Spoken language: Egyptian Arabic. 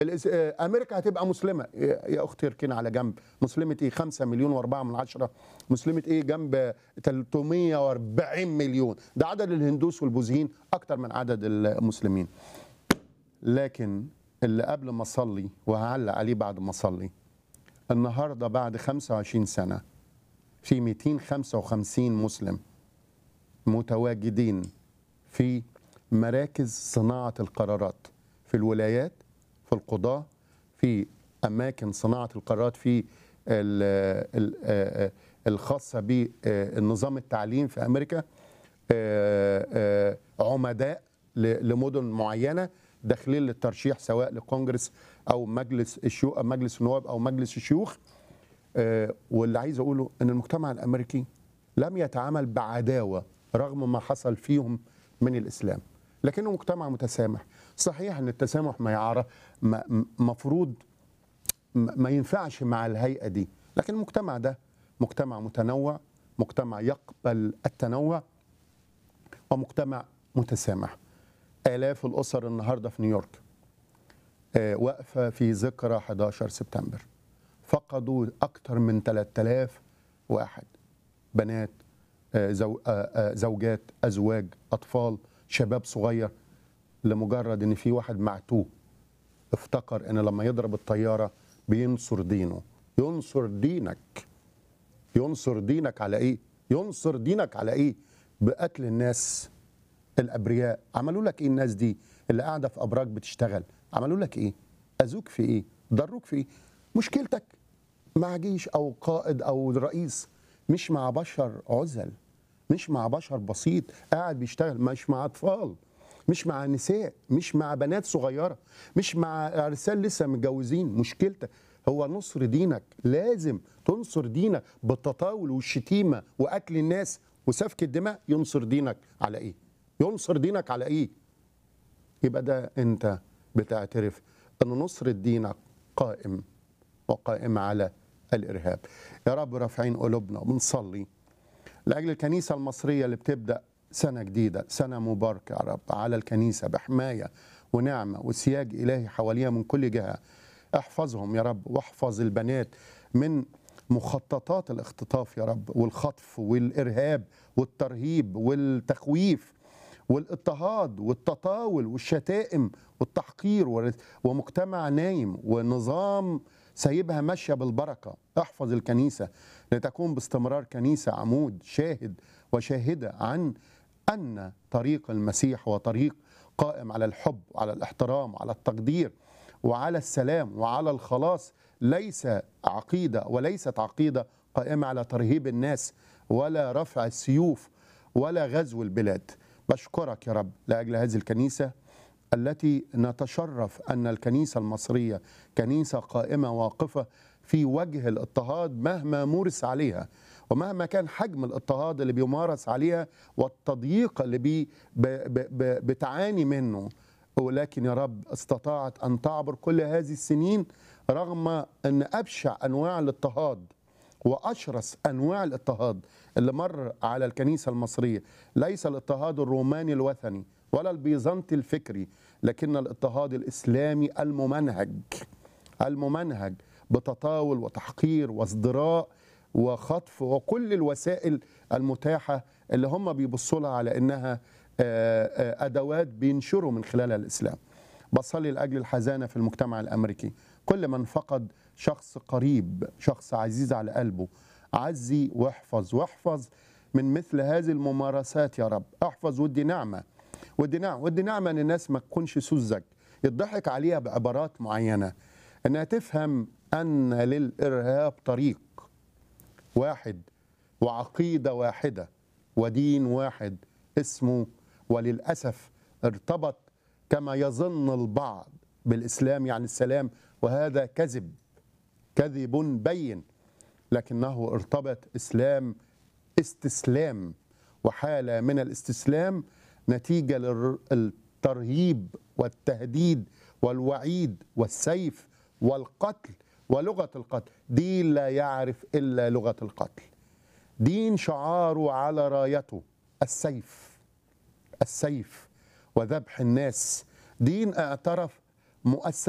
الإس- آه، امريكا هتبقى مسلمه يا يا اختي اركني على جنب مسلمه ايه 5 مليون و4 من عشرة مسلمه ايه جنب 340 مليون ده عدد الهندوس والبوذيين اكتر من عدد المسلمين لكن اللي قبل ما اصلي وهعلق عليه بعد ما اصلي النهارده بعد 25 سنه في 255 مسلم متواجدين في مراكز صناعه القرارات في الولايات في القضاه في اماكن صناعه القرارات في ال- ال- آه، الخاصه بالنظام التعليم في امريكا آه، آه، عمداء ل- لمدن معينه داخلين للترشيح سواء لكونجرس او مجلس الشيوخ مجلس النواب او مجلس الشيوخ آه، واللي عايز اقوله ان المجتمع الامريكي لم يتعامل بعداوه رغم ما حصل فيهم من الاسلام لكنه مجتمع متسامح صحيح ان التسامح ما يعرف مفروض ما ينفعش مع الهيئه دي لكن المجتمع ده مجتمع متنوع مجتمع يقبل التنوع ومجتمع متسامح آلاف الأسر النهاردة في نيويورك آه، واقفة في ذكرى 11 سبتمبر فقدوا أكثر من 3000 واحد بنات آه، زو- آه، آه، زوجات أزواج أطفال شباب صغير لمجرد إن في واحد معتوه افتكر إن لما يضرب الطيارة بينصر دينه ينصر دينك ينصر دينك على ايه ينصر دينك على ايه بقتل الناس الابرياء عملوا لك ايه الناس دي اللي قاعده في ابراج بتشتغل عملوا لك ايه اذوك في ايه ضروك في ايه مشكلتك مع جيش او قائد او رئيس مش مع بشر عزل مش مع بشر بسيط قاعد بيشتغل مش مع اطفال مش مع نساء مش مع بنات صغيره مش مع ارسال لسه متجوزين مشكلتك هو نصر دينك لازم تنصر دينك بالتطاول والشتيمه واكل الناس وسفك الدماء ينصر دينك على ايه ينصر دينك على ايه يبقى ده انت بتعترف ان نصر دينك قائم وقائم على الارهاب يا رب رافعين قلوبنا وبنصلي لاجل الكنيسه المصريه اللي بتبدا سنه جديده سنه مباركه يا رب على الكنيسه بحمايه ونعمه وسياج الهي حواليها من كل جهه احفظهم يا رب واحفظ البنات من مخططات الاختطاف يا رب والخطف والارهاب والترهيب والتخويف والاضطهاد والتطاول والشتائم والتحقير ور- ومجتمع نايم ونظام سايبها ماشيه بالبركه احفظ الكنيسه لتكون باستمرار كنيسه عمود شاهد وشاهده عن ان طريق المسيح هو طريق قائم على الحب وعلى الاحترام وعلى التقدير وعلى السلام وعلى الخلاص ليس عقيده وليست عقيده قائمه على ترهيب الناس ولا رفع السيوف ولا غزو البلاد بشكرك يا رب لاجل هذه الكنيسه التي نتشرف ان الكنيسه المصريه كنيسه قائمه واقفه في وجه الاضطهاد مهما مورس عليها ومهما كان حجم الاضطهاد اللي بيمارس عليها والتضييق اللي بي ب ب ب بتعاني منه ولكن يا رب استطاعت ان تعبر كل هذه السنين رغم ان ابشع انواع الاضطهاد واشرس انواع الاضطهاد اللي مر على الكنيسه المصريه ليس الاضطهاد الروماني الوثني ولا البيزنطي الفكري لكن الاضطهاد الاسلامي الممنهج الممنهج بتطاول وتحقير وازدراء وخطف وكل الوسائل المتاحه اللي هم بيبصوا لها على انها آه، آه، ادوات بينشروا من خلالها الاسلام. بصلي لاجل الحزانه في المجتمع الامريكي، كل من فقد شخص قريب، شخص عزيز على قلبه، عزي واحفظ واحفظ من مثل هذه الممارسات يا رب، احفظ ودي نعمه ودي نعمه ودي نعمه ان الناس ما تكونش سذج، يضحك عليها بعبارات معينه انها تفهم ان للارهاب طريق واحد وعقيده واحده ودين واحد اسمه وللاسف ارتبط كما يظن البعض بالاسلام يعني السلام وهذا كذب كذب بين لكنه ارتبط اسلام استسلام وحاله من الاستسلام نتيجه للترهيب والتهديد والوعيد والسيف والقتل ولغه القتل دين لا يعرف الا لغه القتل دين شعاره على رايته السيف السيف وذبح الناس دين اعترف مؤسس